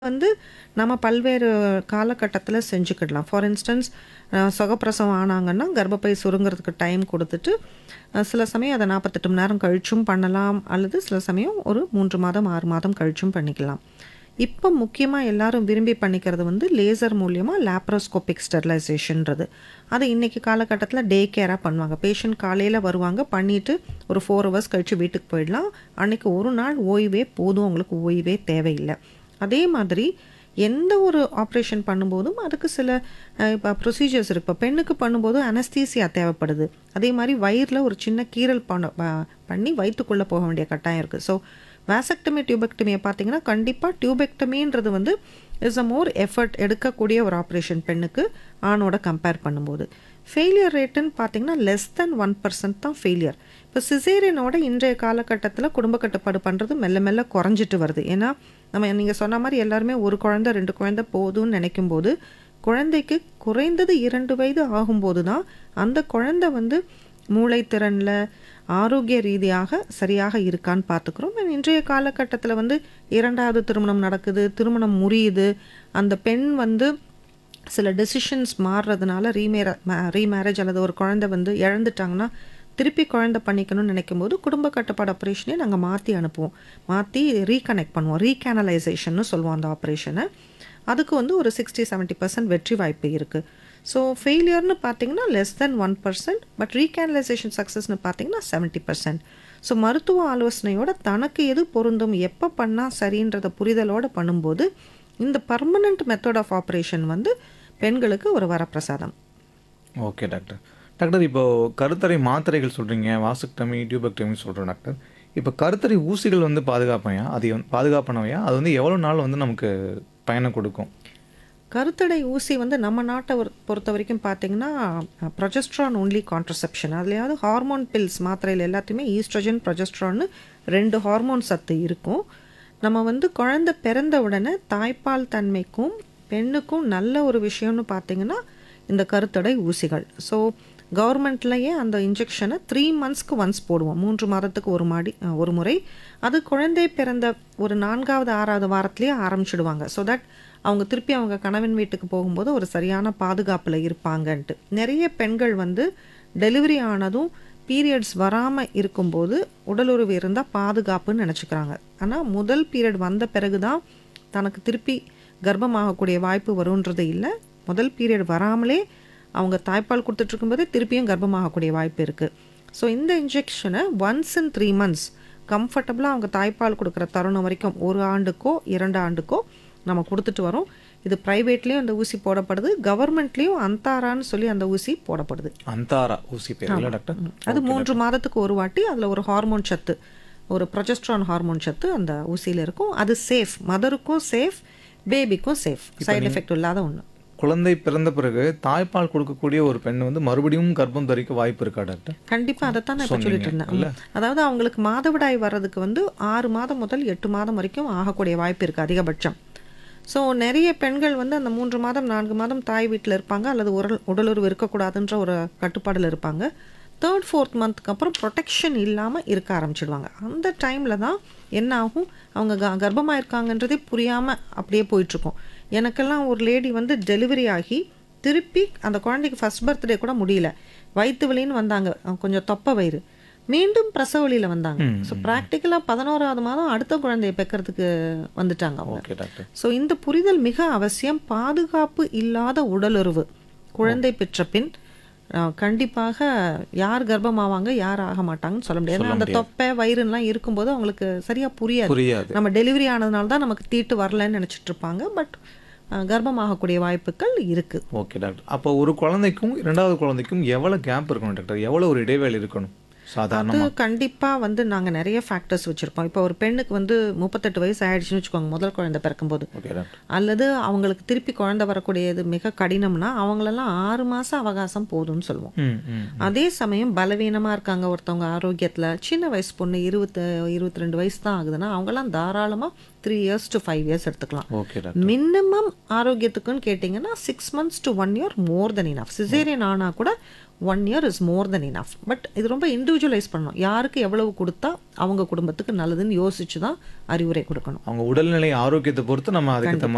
வந்து நம்ம பல்வேறு காலகட்டத்தில செஞ்சுக்கிடலாம். ஃபார் இன்ஸ்டன்ஸ் அ சுகப்பிரசவம் ஆனாங்கன்னா, கர்ப்பப்பை சுருங்குறதுக்கு டைம் குடுத்துட்டு, அ சில சமயம் அத 48 மணி நேரம் கழிச்சும் பண்ணலாம். அல்லது சில சமயம் ஒரு 3 மாதம், 6 மாதம் கழிச்சும் பண்ணிக்கலாம். இப்ப முக்கியமா எல்லாரும் விரும்பி பண்ணிக்கிறது வந்து லேசர் மூலியமா லேப்ரோஸ்கோபிக் ஸ்டெரிலைசேஷன்றது. அது இன்னைக்கு காலகட்டத்தில டே கேரா பண்ணுவாங்க. பேஷண்ட் காலையில வருவாங்க. பண்ணிட்டு ஒரு 4 ஹவர்ஸ் கழிச்சு வீட்டுக்கு போயிடலாம். அன்னைக்கு ஒரு நாள் ஓய்வே போதும். அவங்களுக்கு ஓய்வே தேவையில்ல. அதே மாதிரி எந்த ஒரு ஆப்ரேஷன் பண்ணும்போதும் அதுக்கு சில அ இப்ப ப்ரொசீஜர்ஸ் இருக்கு. இப்ப பெண்ணுக்கு பண்ணும்போது அனஸ்தீசியா தேவைப்படுது. அதே மாரி வயிறுல ஒரு சின்ன கீறல் பண்ண ப பண்ணி வயித்துக்குள்ள போக வேண்டிய கட்டாயம் இருக்கு. ஸோ வாசெக்டமி, டியூபெக்டமிய பார்த்தீங்கன்னா, கண்டிப்பா டியூபெக்டமின்றது வந்து இஸ் அ மோர் எஃபர்ட் எடுக்கக்கூடிய ஒரு ஆப்ரேஷன் பெண்ணுக்கு, ஆணோட கம்பேர் பண்ணும்போது. ஃபெயிலியர் ரேட்டுன்னு பார்த்தீங்கன்னா, லெஸ் தென் 1% தான் ஃபெயிலியர். இப்ப சிசேரியனோட இன்றைய காலகட்டத்தில குடும்ப கட்டுப்பாடு பண்றது மெல்ல மெல்ல குறைஞ்சிட்டு வருது. ஏன்னா, நம்ம நீங்க சொன்ன மாரி எல்லாருமே 1 குழந்தை, 2 குழந்தை போதும்னு நெனைக்கும்போது, குழந்தைக்கு குறைந்தது 2 வயது ஆகும்போது தான், அந்த குழந்தை வந்து மூளை திறன்ல, ஆரோக்கிய ரீதியாக சரியாக இருக்கான்னு பார்த்துக்கிறோம். அண்ட் இன்றைய காலகட்டத்தில வந்து 2வது திருமணம் நடக்குது. திருமணம் முறியுது. அந்த பெண் வந்து சில டெசிஷன்ஸ் மாறுறதுனால ரீமேர ம ரீமேரேஜ் அல்லது ஒரு குழந்தை வந்து இழந்துட்டாங்கன்னா, திருப்பி குழந்தை பண்ணிக்கணும்னு நெனைக்கும்போது, குடும்ப கட்டுப்பாடு ஆப்ரேஷனே நாங்க மாத்தி அனுப்புவோம். மாத்தி ரீகனெக்ட் பண்ணுவோம். ரீகேனலைசேஷன்னு சொல்லுவோம் அந்த ஆப்ரேஷன. அதுக்கு வந்து ஒரு 60, 70% வெற்றி வாய்ப்பு இருக்கு. ஸோ ஃபெயிலியர்ன்னு பார்த்தீங்கன்னா, லெஸ் தென் 1% பட் ரீகேனலைசேஷன் சக்சஸ்ன்னு பார்த்தீங்கன்னா 70%. ஸோ மருத்துவ ஆலோசனையோட தனக்கு எது பொருந்தும், எப்ப பண்ணா சரின்றத புரிதலோட பண்ணும்போது, இந்த பெர்மனன்ட் மெத்தட் ஆஃப் ஆப்ரேஷன் வந்து பெண்களுக்கு ஒரு வரப்பிரசாதம். Okay doctor. டாக்டர் இப்போ கருத்தடை மாத்திரைகள் சொல்றீங்க. வாசெக்டமி, டியூபெக்டமி சொல்றோம் டாக்டர். இப்ப கருத்தடை ஊசிகள் வந்து பாதுகாப்பாயா? அது வந் பாதுகாப்பானவையா? அது வந்து எவ்வளோ நாள் வந்து நமக்கு பயன கொடுக்கும்? கருத்தடை ஊசி வந்து நம்ம நாட்ட ஒரு பொறுத்தவரைக்கும் பார்த்தீங்கன்னா, ப்ரொஜெஸ்ட்ரான் ஒன்லி கான்ட்ரசெப்ஷன். அதுலயாவது ஹார்மோன் பில்ஸ் மாத்திரையில எல்லாத்தையுமே ஈஸ்ட்ரோஜன், ப்ரொஜெஸ்ட்ரான்னு 2 ஹார்மோன் சத்து இருக்கும். நம்ம வந்து குழந்தை பிறந்த உடனே தாய்ப்பால் தன்மைக்கும், பெண்ணுக்கும் நல்ல ஒரு விஷயம்னு பார்த்தீங்கன்னா, இந்த கருத்தடை ஊசிகள். ஸோ கவர்மெண்ட்லயே அந்த இன்ஜெக்ஷன 3 மந்த்ஸ்க்கு ஒன்ஸ் போடுவோம். 3 மாதத்துக்கு ஒரு மாடி அ ஒரு முறை. அது குழந்தை பிறந்த ஒரு 4வது, 6வது வாரத்திலேயே ஆரம்பிச்சுடுவாங்க. ஸோ தட் அவங்க திருப்பி அவங்க கணவன் வீட்டுக்கு போகும்போது ஒரு சரியான பாதுகாப்புல இருப்பாங்கன்ட்டு. நெறைய பெண்கள் வந்து டெலிவரி ஆனதும் பீரியட்ஸ் வராம இருக்கும்போது, உடலுறவு இருந்தா பாதுகாப்புன்னு நெனச்சுக்கிறாங்க. ஆனா முதல் பீரியட் வந்த பிறகு தான் தனக்கு திருப்பி கர்ப்பமாகக்கூடிய வாய்ப்பு வரும்ன்றது இல்ல. முதல் பீரியட் வராமலே அவங்க தாய்ப்பால் குடுத்துட்டு இருக்கும்போதே திருப்பியும் கர்ப்பமாகக்கூடிய வாய்ப்பு இருக்கு. ஸோ இந்த இன்ஜெக்ஷன ஒன்ஸ் இன் 3 மந்த்ஸ் கம்ஃபர்டபுளா அவங்க தாய்ப்பால் குடுக்குற தருணம் வரைக்கும் 1 ஆண்டுக்கோ, 2 ஆண்டுக்கோ நம்ம குடுத்துட்டு வரோம். இது பிரைவேட்லயும் அந்த ஊசி போடப்படுது. கவர்மெண்ட்லயும் அந்தாரான்னு சொல்லி அந்த ஊசி போடப்படுது. அந்தாரா ஊசி பேர் இல்ல ஆமா. டாக்டர்? ம். அது ஓகே 3 டாக்டர். மாதத்துக்கு ஒரு வாட்டி அதுல ஒரு ஹார்மோன் சத்து, ஒரு ப்ரொஜெஸ்ட்ரான் ஹார்மோன் சத்து அந்த ஊசியில இருக்கும். அது சேஃப். மதருக்கும் சேஃப், பேபிக்கும் சேஃப். இப்ப சைட் நீங்க எஃபெக்ட் இல்லாத ஒண்ணு. குழந்தை பிறந்த பிறகு தாய்ப்பால் கொடுக்கக்கூடிய ஒரு பெண் வந்து மறுபடியும் கர்ப்பம் தரிக்க வாய்ப்பு இருக்கா டாக்டர்? கண்டிப்பா அதத்தான் நான் இப்ப சொன்னீங்க சொல்லிட்டு இருந்தேன். இல்ல? ம். அதாவது அவங்களுக்கு மாதவிடாய் வர்றதுக்கு வந்து 6 மாதம் முதல் 8 மாதம் வரைக்கும் ஆகக்கூடிய வாய்ப்பு இருக்கு அதிகபட்சம். ஸோ நெறைய பெண்கள் வந்து அந்த 3 மாதம், 4 மாதம் தாய் வீட்ல இருப்பாங்க. அல்லது உரல் உடலுறவு இருக்கக்கூடாதுன்ற ஒரு கட்டுப்பாடுல இருப்பாங்க. 3, 4த் மந்த்க்கு அப்புறம் புரொடெக்ஷன் இல்லாம இருக்க ஆரம்பிச்சுடுவாங்க. அந்த டைம்ல தான் என்ன ஆகும், அவங்க க கர்ப்பமா இருக்காங்கன்றதே புரியாம அப்படியே போயிட்டுருக்கும். எனக்கெல்லாம் ஒரு லேடி வந்து டெலிவரி ஆகி, திருப்பி அந்த குழந்தைக்கு ஃபர்ஸ்ட் பர்த்டே கூட முடியல. வயித்து வலின்னு வந்தாங்க. அ கொஞ்சம் தொப்பை வயிறு. மீண்டும் பிரசவ வலியில வந்தாங்க. ம், ஸோ ம். பிராக்டிகலா 11வது மாதம் அடுத்த குழந்தைய பெக்கறதுக்கு வந்துட்டாங்க அவங்க. Okay doctor. ஸோ இந்த புரிதல் மிக அவசியம். பாதுகாப்பு இல்லாத உடலுறவு. ஓ. குழந்தை பெற்ற பின் அ கண்டிப்பாக யார் கர்ப்பமாவாங்க, யார் ஆக மாட்டாங்கன்னு சொல்ல முடியாது. சொல்ல ஏன்னா அந்த முடியாது. தொப்பை, வயிறுன்லாம் இருக்கும்போது அவங்களுக்கு சரியா புரியாது. புரியாது. நம்ம டெலிவரி ஆனதுனால தான் நமக்கு தீட்டு வரலன்னு நெனச்சிட்டு இருப்பாங்க. பட் அ கர்ப்பமாகக்கூடிய வாய்ப்புகள் இருக்கு. Okay doctor. அப்போ ஒரு குழந்தைக்கும் 2வது குழந்தைக்கும் எவ்வளோ கேப் இருக்கணும் டாக்டர்? எவ்வளோ ஒரு இடைவேளை இருக்கணும்? அது சாதாரணமா. கண்டிப்பா வந்து நாங்க நெறைய ஃபேக்டர்ஸ் வச்சிருப்போம். இப்போ ஒரு பெண்ணுக்கு வந்து 38 வயசு ஆயிடுச்சுன்னு வச்சுக்கோங்க, முதல் குழந்தை பிறக்கும்போது. Okay doctor. அல்லது அவங்களுக்கு திருப்பி குழந்தை வரக்கூடியது மிக கடினம்னா, அவங்களெல்லாம் 6 மாச அவகாசம் போதும்னு சொல்லுவோம். ம், ம், ம். அதே சமயம் பலவீனமா இருக்காங்க ஒருத்தவங்க ஆரோக்கியத்துல, சின்ன வயசு பொண்ணு 20 22 வயசு தான் ஆகுதுன்னா, அவங்கலாம் தாராளமா 3 இயர்ஸ் டு 5 இயர்ஸ் எடுத்துக்கலாம். Okay doctor. மினிமம் ஆரோக்கியத்துக்குன்னு கேட்டிங்கன்னா 6 months to 1 year more than enough. Caesarean ஆனா கூட 1 year is more than enough. But இது ரொம்ப இண்டிவிஜுவலைஸ் பண்ணணும். யாருக்கு எவ்வளவு குடுத்தா அவங்க குடும்பத்துக்கு நல்லதுன்னு யோசிச்சு தான் அறிவுரை குடுக்கணும். அவங்க உடல்நிலை ஆரோக்கியத்தை பொறுத்து நம்ம அதுக்கு கண்டிப்பா.